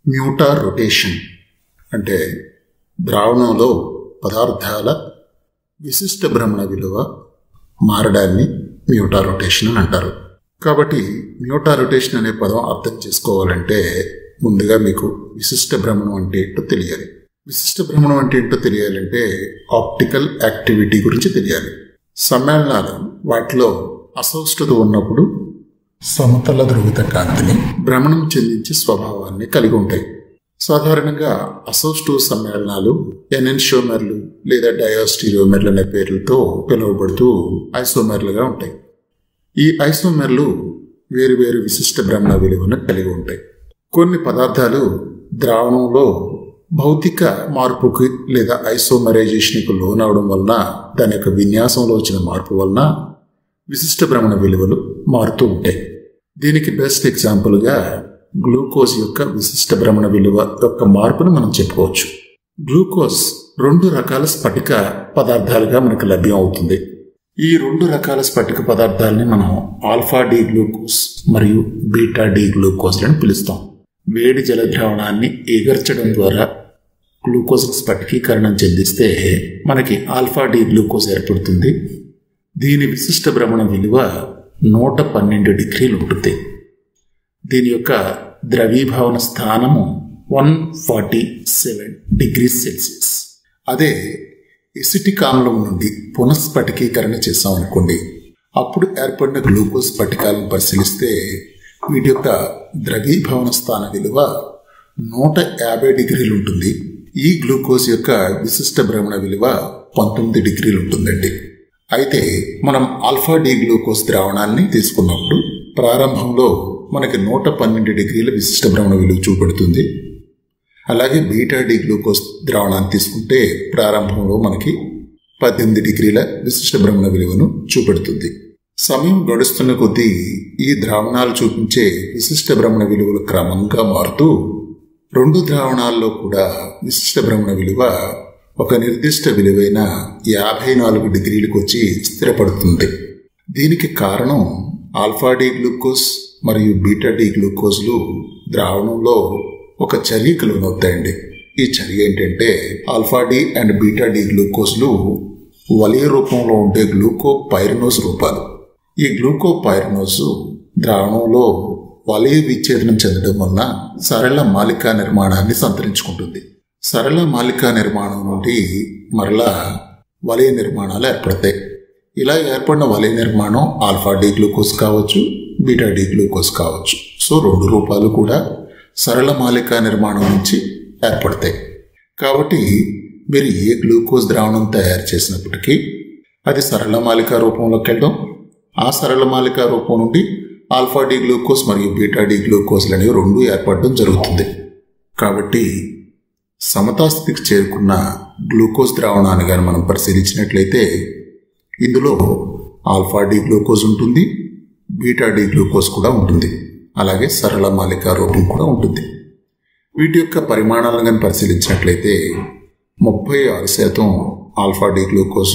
మ్యూటార్ rotation అంటే ద్రావణంలో పదార్థాల విశిష్ట భ్రమణ విలువ మారడాన్ని మ్యూటార్ రొటేషన్ అని అంటారు కాబట్టి మ్యూటార్ రొటేషన్ అనే పదం అర్థం చేసుకోవాలంటే ముందుగా మీకు విశిష్ట భ్రమణం అంటే ఏంటో తెలియాలి విశిష్ట భ్రమణం అంటే ఏంటో తెలియాలంటే ఆప్టికల్ యాక్టివిటీ గురించి తెలియాలి సమ్మేళనాలు వాటిలో అసౌష్ఠత ఉన్నప్పుడు సమతల ధ్రువిత కాంతిని భ్రమణం చెందించే స్వభావాన్ని కలిగి ఉంటాయి సాధారణంగా అసౌష్ఠు సమ్మేళనాలు ఎనెన్షోమర్లు లేదా డయాస్టీరియోమెర్లు అనే పేర్లతో పిలువబడుతూ ఐసోమెర్లుగా ఉంటాయి ఈ ఐసోమెర్లు వేరువేరు విశిష్ట భ్రమణ విలువను కలిగి ఉంటాయి కొన్ని పదార్థాలు ద్రావణంలో భౌతిక మార్పుకి లేదా ఐసోమరైజేషన్కు లోనవడం వలన దాని యొక్క విన్యాసంలో వచ్చిన మార్పు వలన విశిష్ట భ్రమణ విలువలు మారుతూ ఉంటాయి దీనికి బెస్ట్ ఎగ్జాంపుల్గా గ్లూకోజ్ యొక్క విశిష్ట భ్రమణ విలువ యొక్క మార్పును మనం చెప్పుకోవచ్చు గ్లూకోజ్ రెండు రకాల స్ఫటిక పదార్థాలుగా మనకు లభ్యం అవుతుంది ఈ రెండు రకాల స్ఫటిక పదార్థాలని మనం ఆల్ఫా డి గ్లూకోజ్ మరియు బీటా డి గ్లూకోజ్ అని పిలుస్తాం వేడి జల ద్రావణాన్ని ఎగర్చడం ద్వారా గ్లూకోజ్ స్ఫటికీకరణం చెందిస్తే మనకి ఆల్ఫా డి గ్లూకోజ్ ఏర్పడుతుంది దీని విశిష్ట భ్రమణ విలువ నూట పన్నెండు డిగ్రీలు ఉంటుంది దీని యొక్క ద్రవీభవన స్థానము one forty seven degree Celsius అదే ఎసిటిక్ ఆమ్లం నుండి పునఃస్ఫటికీకరణ చేసాం అనుకోండి అప్పుడు ఏర్పడిన గ్లూకోజ్ స్ఫటికాలను పరిశీలిస్తే వీటి యొక్క ద్రవీభవన స్థాన విలువ నూట యాభై డిగ్రీలు ఉంటుంది ఈ గ్లూకోజ్ యొక్క విశిష్ట భ్రమణ విలువ పంతొమ్మిది డిగ్రీలు ఉంటుందండి అయితే మనం ఆల్ఫా డి గ్లూకోజ్ ద్రావణాన్ని తీసుకున్నప్పుడు ప్రారంభంలో మనకి నూట పన్నెండు డిగ్రీల విశిష్ట భ్రమణ విలువ చూపెడుతుంది అలాగే బీటా డి గ్లూకోజ్ ద్రావణాన్ని తీసుకుంటే ప్రారంభంలో మనకి పద్దెనిమిది డిగ్రీల విశిష్ట భ్రమణ విలువను చూపెడుతుంది సమయం గడుస్తున్న కొద్దీ ఈ ద్రావణాలు చూపించే విశిష్ట భ్రమణ విలువలు క్రమంగా మారుతూ రెండు ద్రావణాల్లో కూడా విశిష్ట భ్రమణ విలువ ఒక నిర్దిష్ట విలువైన యాభై నాలుగు డిగ్రీలకు వచ్చి స్థిరపడుతుంది దీనికి కారణం ఆల్ఫా డి గ్లూకోజ్ మరియు బీటా డి గ్లూకోజ్లు ద్రావణంలో ఒక చర్యకు లోనవుతాయండి ఈ చర్య ఏంటంటే alpha D and beta D గ్లూకోజ్లు వలయ రూపంలో ఉండే గ్లూకో పైరనోస్ రూపాలు ఈ గ్లూకో పైరనోస్ ద్రావణంలో వలయ విచ్ఛేదనం చెందడం వలన సరళ మాలికా నిర్మాణాన్ని సంతరించుకుంటుంది సరళ మాలికా నిర్మాణం నుండి మరలా వలయ నిర్మాణాలు ఏర్పడతాయి ఇలా ఏర్పడిన వలయ నిర్మాణం ఆల్ఫా డి గ్లూకోజ్ కావచ్చు బీటా డి గ్లూకోజ్ కావచ్చు సో రెండు రూపాలు కూడా సరళ మాలికా నిర్మాణం నుంచి ఏర్పడతాయి కాబట్టి మీరు ఏ గ్లూకోజ్ ద్రావణం తయారు చేసినప్పటికీ అది సరళ మాలికా రూపంలోకి వెళ్ళడం ఆ సరళ మాలికా రూపం నుండి ఆల్ఫా డి గ్లూకోజ్ మరియు బీటా డి గ్లూకోజ్లు అనేవి రెండు ఏర్పడడం జరుగుతుంది కాబట్టి సమతాస్థితికి చేరుకున్న గ్లూకోజ్ ద్రావణాన్ని కానీ మనం పరిశీలించినట్లయితే ఇందులో ఆల్ఫా డి గ్లూకోజ్ ఉంటుంది బీటా డి గ్లూకోజ్ కూడా ఉంటుంది అలాగే సరళ మాలికా రూపం కూడా ఉంటుంది వీటి యొక్క పరిమాణాలను కానీ పరిశీలించినట్లయితే ముప్పై ఆరు శాతం ఆల్ఫా డి గ్లూకోజ్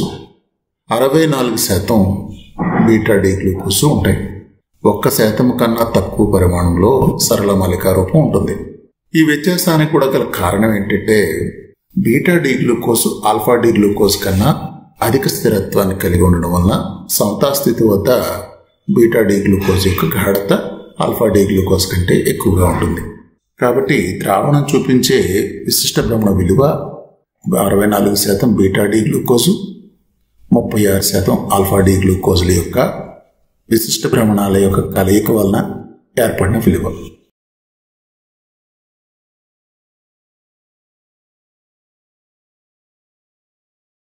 అరవై నాలుగు శాతం బీటా డి గ్లూకోజ్ ఉంటాయి ఒక్క శాతం కన్నా తక్కువ పరిమాణంలో సరళ మాలికా రూపం ఉంటుంది ఈ వ్యత్యాసానికి కూడా గల కారణం ఏంటంటే beta D glucose alpha D glucose కన్నా అధిక స్థిరత్వాన్ని కలిగి ఉండడం వలన సమతాస్థితి వద్ద బీటా డి గ్లూకోజ్ యొక్క గాఢత ఆల్ఫా డి గ్లూకోజ్ కంటే ఎక్కువగా ఉంటుంది కాబట్టి ద్రావణం చూపించే విశిష్ట భ్రమణ విలువ అరవై నాలుగు శాతం బీటా డి గ్లూకోజు ముప్పై ఆరు శాతం ఆల్ఫా డి గ్లూకోజుల యొక్క విశిష్ట భ్రమణాల యొక్క కలయిక వలన ఏర్పడిన విలువ